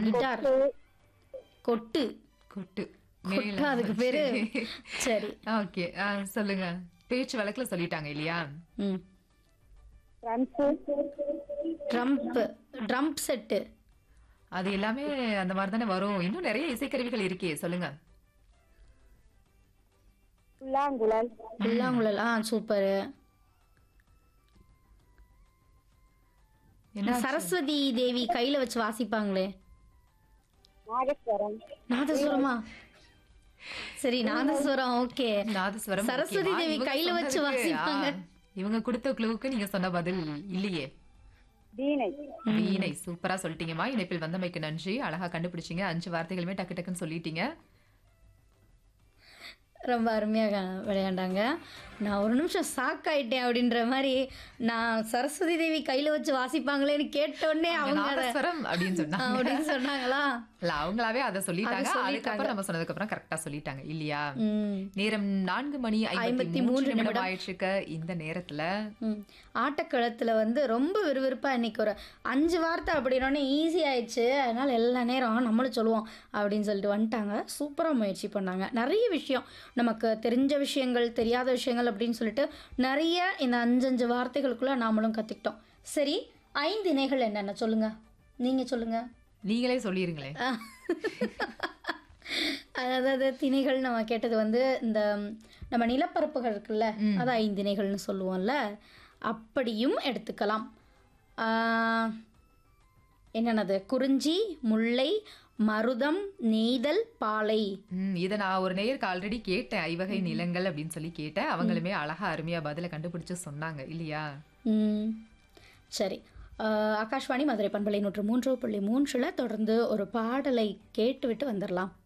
Guitar கொட்டு கொட்டு கொட்டா அதுக்கு பேரு சரி ஓகே சொல்லுங்க பேச்சு வழக்குல சொல்லிட்டாங்க இல்லையா ம் ட்ரம்ஸ் ட்ரம்ப் ட்ரம்ப் செட்டு அது எல்லாமே அந்த மாதிரி தானே வரும் இன்னும் நிறைய இசைக்கருவிகள் இருக்கே சொல்லுங்க புல்லாங்குழல் புல்லாங்குழல் ஆ சூப்பரு என்ன சரஸ்வதி தேவி கையில வச்சு வாசிப்பாங்களே நாகஸ்வரம் நாதஸ்வரமா சரி நாதஸ்வரம் ஓகே நாதஸ்வரம் சரஸ்வதி ஓகேவா? தேவி இவங்க கையில வச்சு சொன்னதுக்கு, வாசிப்பாங்க. ஆ, இவங்க கொடுத்த க்ளூவுக்கு நீங்க சொன்ன பதில் இல்லையே வீணை வீணை சூப்பரா சொல்லிட்டீங்கம்மா இணைப்பில் வந்தமைக்கு நன்றி அழகா கண்டுபிடிச்சீங்க அஞ்சு வார்த்தைகளுமே டக்கு டக்குன்னு சொல்லிட்டீங்க ரொம்ப அருமையாக விளையாண்டாங்க நான் ஒரு நிமிஷம் ஷாக் ஆயிட்டேன் அப்படின்ற மாதிரி நான் சரஸ்வதி தேவி கையில வச்சு வாசிப்பாங்களேன்னு கேட்டோடனே அவங்க அவங்க அதை- நாதஸ்வரம் அப்படின்னு சொன்னாங்க அப்படின்னு சொன்னாங்களா இல்ல அவங்களாவே அதை சொல்லிட்டாங்க சொல்லிட்டாங்க. அதுக்கப்புறம் நம்ம சொன்னதுக்கு அப்புறம் கரெக்டா சொல்லிட்டாங்க இல்லையா ம் நேரம் நான்கு மணி ஐம்பத்தி மூன்று நிமிடம் ஆயிடுச்சுக்க இந்த நேரத்துல ம் ஆட்டக்களத்தில் வந்து ரொம்ப விறுவிறுப்பாக இன்னைக்கு ஒரு அஞ்சு வார்த்தை அப்படின்னோடனே ஈஸி ஆயிடுச்சு அதனால் எல்லா நேரம் நம்மளும் சொல்லுவோம் அப்படின்னு சொல்லிட்டு வந்துட்டாங்க சூப்பராக முயற்சி பண்ணாங்க நிறைய விஷயம் நமக்கு தெரிஞ்ச விஷயங்கள் தெரியாத விஷயங்கள் அப்படின்னு சொல்லிட்டு நிறைய இந்த அஞ்சஞ்சு வார்த்தைகளுக்குள்ளே நாமளும் கற்றுக்கிட்டோம் சரி ஐந்து இணைகள் என்னென்ன சொல்லுங்கள் நீங்கள் சொல்லுங்கள் நீங்களே சொல்லிருங்களேன் அதாவது திணைகள் நம்ம கேட்டது வந்து இந்த நம்ம நிலப்பரப்புகள் இருக்குல்ல அது ஐந்திணைகள்னு சொல்லுவோம்ல அப்படியும் எடுத்துக்கலாம் ஆஹ், என்னென்னது குறிஞ்சி முல்லை மருதம் நெய்தல் பாலை ம், இத நான் ஒரு நேயருக்கு ஆல்ரெடி கேட்டேன் ஐவகை நிலங்கள் அப்படின்னு சொல்லி கேட்டேன் அவங்களுமே அழகா அருமையா பதில கண்டுபிடிச்சு சொன்னாங்க இல்லையா ம், சரி ஆஹ், ஆகாஷ்வாணி மதுரை பண்பலை நூற்று மூன்று புள்ளி மூன்றில் தொடர்ந்து ஒரு பாடலை கேட்டுவிட்டு வந்துடலாம்